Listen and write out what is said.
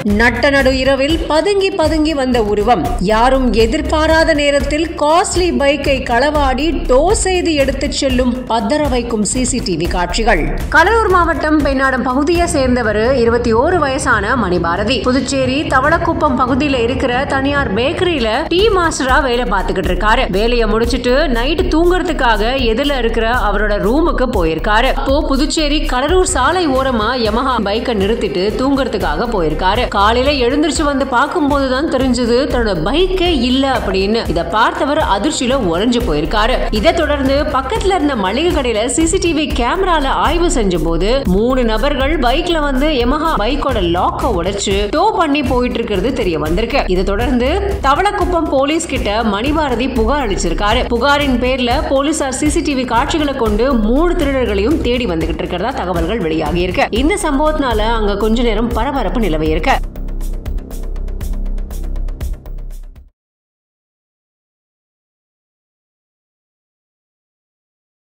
நட்ட நடு இரவில் பதுங்கி பதுங்கி வந்த உருவம் யாரும் எதிர்பாராத நேரத்தில் காஸ்ட்லி பைக்கை களவாடி டோ செய்து எடுத்துச் செல்லும் பதற வைக்கும் சிசிடிவி காட்சிகள் கடலூர் மாவட்டம் பெண்ணாடம் பகுதியை சேர்ந்தவர் இருபத்தி ஓரு வயசான மணிபாரதி புதுச்சேரி தவளக்குப்பம் பகுதியில இருக்கிற தனியார் பேக்கரியில டீ மாஸ்டரா வேலை பார்த்துக்கிட்டு இருக்காரு வேலையை முடிச்சிட்டு நைட் தூங்குறதுக்காக எதிரில இருக்கிற அவரோட ரூமுக்கு போயிருக்காரு அப்போ புதுச்சேரி கடலூர் சாலை ஓரமா யமஹா பைக்கை நிறுத்திட்டு தூங்குறதுக்காக போயிருக்காரு காலையில எழுந்திருச்சு வந்து பார்க்கும்போது தான் தெரிஞ்சது தன்னோட பைக்கே இல்ல அப்படின்னு இத பார்த்தவர் அதிர்ச்சியில உறைஞ்சு போயிருக்காரு இதை தொடர்ந்து பக்கத்துல இருந்த மளிகை கடையில சிசிடிவி கேமரால ஆய்வு செஞ்ச போது மூணு நபர்கள் பைக்ல வந்து யமஹா பைக்கோட லாக்க உடைச்சு டோ பண்ணி போயிட்டு இருக்கிறது தெரிய வந்திருக்கு இதை தொடர்ந்து தவளக்குப்பம் போலீஸ் கிட்ட மணிபாரதி புகார் அளிச்சிருக்காரு புகாரின் பேர்ல போலீசார் சிசிடிவி காட்சிகளை கொண்டு மூணு திருடர்களையும் தேடி வந்துகிட்டு இருக்கிறதா தகவல்கள் வெளியாகி இருக்கு இந்த சம்பவத்தினால அங்க கொஞ்ச நேரம் பரபரப்பு நிலவி இருக்கு